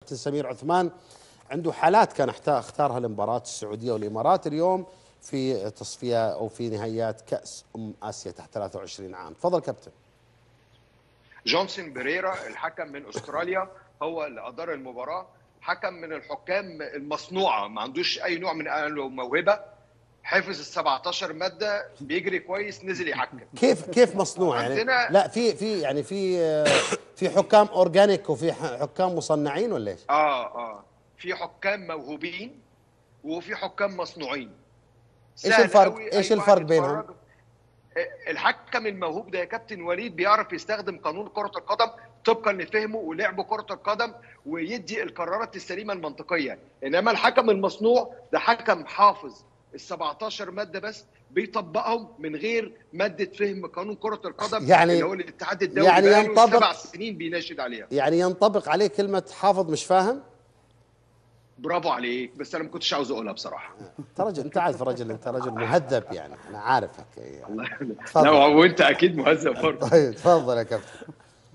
كابتن سمير عثمان عنده حالات كان اختارها المباراه السعوديه والامارات اليوم في تصفيه او في نهائيات كاس ام اسيا تحت 23 عام تفضل كابتن جونسون بريرا الحكم من استراليا هو اللي ادار المباراه حكم من الحكام المصنوعه ما عندوش اي نوع من الموهبه حفظ ال 17 ماده بيجري كويس نزل يحكم كيف كيف مصنوع يعني لا في في يعني في في حكام اورجانيك وفي حكام مصنعين ولا ايش؟ اه اه في حكام موهوبين وفي حكام مصنوعين ايش الفرق ايش الفرق بينهم؟ الحكم الموهوب ده يا كابتن وليد بيعرف يستخدم قانون كره القدم طبقا لفهمه ولعبه كره القدم ويدي القرارات السليمه المنطقيه انما الحكم المصنوع ده حكم حافظ ال 17 ماده بس بيطبقهم من غير ماده فهم قانون كره القدم يعني اللي هو الاتحاد الدولي يعني ينطبق سبع سنين بيناشد عليها يعني ينطبق عليه كلمه حافظ مش فاهم برافو عليك بس انا ما كنتش عاوز اقولها بصراحه انت رجل انت عارف رجل انت رجل مهذب يعني انا عارفك يعني. الله لا وانت اكيد مهذب برضه طيب تفضل يا كابتن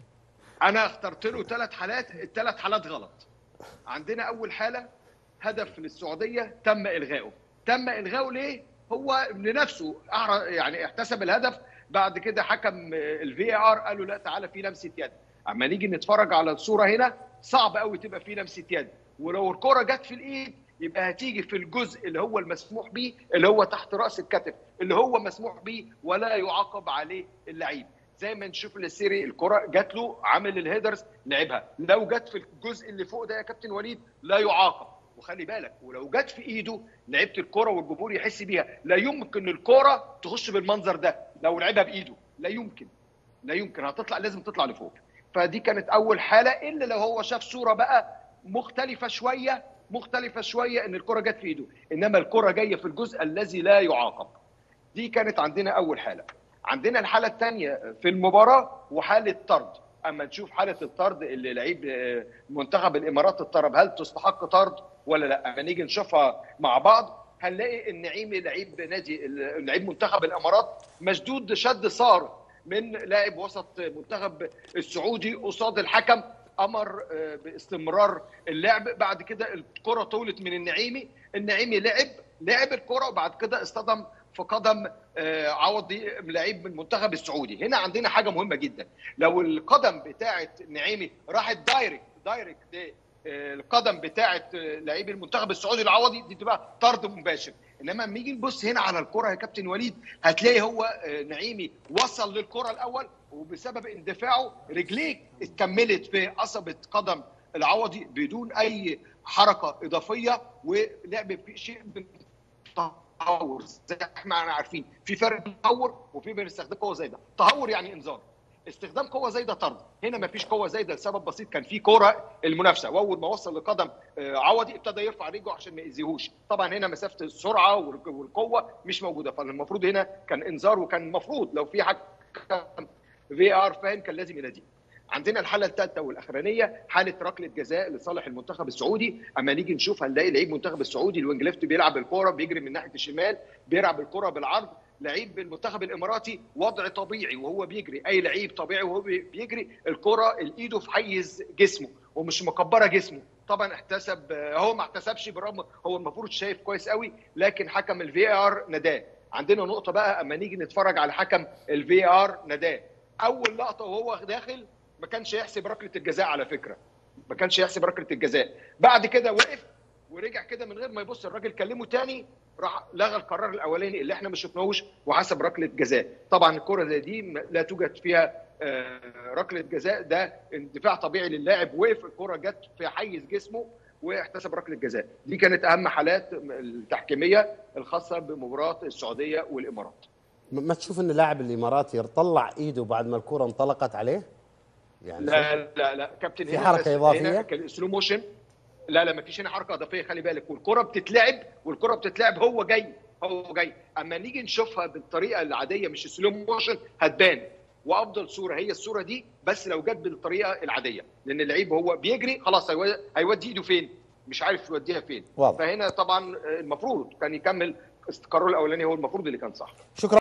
انا اخترت له ثلاث حالات الثلاث حالات غلط عندنا اول حاله هدف للسعوديه تم الغائه تم الغائه ليه هو لنفسه يعني احتسب الهدف بعد كده حكم الفي ار قال له لا تعالى في لمسه يد اما نيجي نتفرج على الصوره هنا صعب قوي تبقى في لمسه يد ولو الكره جت في الايد يبقى هتيجي في الجزء اللي هو المسموح به اللي هو تحت راس الكتف اللي هو مسموح به ولا يعاقب عليه اللعيب زي ما نشوف السيري الكره جات له عامل الهيدرز لعبها لو جت في الجزء اللي فوق ده يا كابتن وليد لا يعاقب وخلي بالك ولو جت في ايده لعيبه الكره والجمهور يحس بيها لا يمكن الكره تخش بالمنظر ده لو لعبها بايده لا يمكن لا يمكن هتطلع لازم تطلع لفوق فدي كانت اول حاله الا لو هو شاف صوره بقى مختلفه شويه مختلفه شويه ان الكره جت في ايده انما الكره جايه في الجزء الذي لا يعاقب دي كانت عندنا اول حاله عندنا الحاله الثانيه في المباراه وحاله طرد اما نشوف حاله الطرد اللي لعيب منتخب الامارات الطرب هل تستحق طرد ولا لا اما نيجي نشوفها مع بعض هنلاقي النعيمي لعيب نادي لعيب منتخب الامارات مشدود شد صار من لاعب وسط منتخب السعودي قصاد الحكم امر باستمرار اللعب بعد كده الكره طولت من النعيمي النعيمي لعب لعب الكره وبعد كده اصطدم في قدم عوضي لعيب من المنتخب السعودي هنا عندنا حاجه مهمه جدا لو القدم بتاعه نعيمي راحت دايركت دايركت القدم بتاعه لعيب المنتخب السعودي العوضي دي تبقى طرد مباشر انما لما نيجي نبص هنا على الكره يا كابتن وليد هتلاقي هو نعيمي وصل للكره الاول وبسبب اندفاعه رجليه اتكملت في قصبه قدم العوضي بدون اي حركه اضافيه ولعب في شيء من تهور زي ما احنا عارفين في فرق بين تهور وفي بين استخدام قوه زايده تهور يعني انذار استخدام قوه زايده طرد هنا ما فيش قوه زايده لسبب بسيط كان في كوره المنافسه واول ما وصل لقدم عوضي ابتدى يرفع رجله عشان ما يأذيهوش طبعا هنا مسافه السرعه والقوه مش موجوده فالمفروض هنا كان انذار وكان المفروض لو في حكم في ار فاهم كان لازم يناديه عندنا الحاله الثالثه والاخرانيه حاله ركله جزاء لصالح المنتخب السعودي اما نيجي نشوف هنلاقي لعيب المنتخب السعودي الوينج ليفت بيلعب الكوره بيجري من ناحيه الشمال بيلعب الكوره بالعرض لعيب المنتخب الاماراتي وضع طبيعي وهو بيجري اي لعيب طبيعي وهو بيجري الكره الايده في حيز جسمه ومش مكبره جسمه طبعا احتسب هو ما احتسبش بالرغم هو المفروض شايف كويس قوي لكن حكم الفي ار نداه عندنا نقطه بقى اما نيجي نتفرج على حكم الفي ار نداه اول لقطه وهو داخل ما كانش يحسب ركله الجزاء على فكره ما كانش يحسب ركله الجزاء بعد كده وقف ورجع كده من غير ما يبص الراجل كلمه تاني راح لغى القرار الاولاني اللي احنا ما شفناهوش وحسب ركله جزاء طبعا الكره زي دي لا توجد فيها ركله جزاء ده اندفاع طبيعي للاعب وقف الكره جت في حيز جسمه واحتسب ركله جزاء دي كانت اهم حالات التحكيميه الخاصه بمباراه السعوديه والامارات ما تشوف ان لاعب الاماراتي طلع ايده بعد ما الكره انطلقت عليه يعني لا لا لا كابتن في حركه اضافيه كان سلو موشن لا لا ما فيش هنا حركه اضافيه خلي بالك والكره بتتلعب والكره بتتلعب هو جاي هو جاي اما نيجي نشوفها بالطريقه العاديه مش السلو موشن هتبان وافضل صوره هي الصوره دي بس لو جت بالطريقه العاديه لان اللعيب هو بيجري خلاص هيودي ايده فين مش عارف يوديها فين واضح. فهنا طبعا المفروض كان يكمل القرار الاولاني هو المفروض اللي كان صح شكرا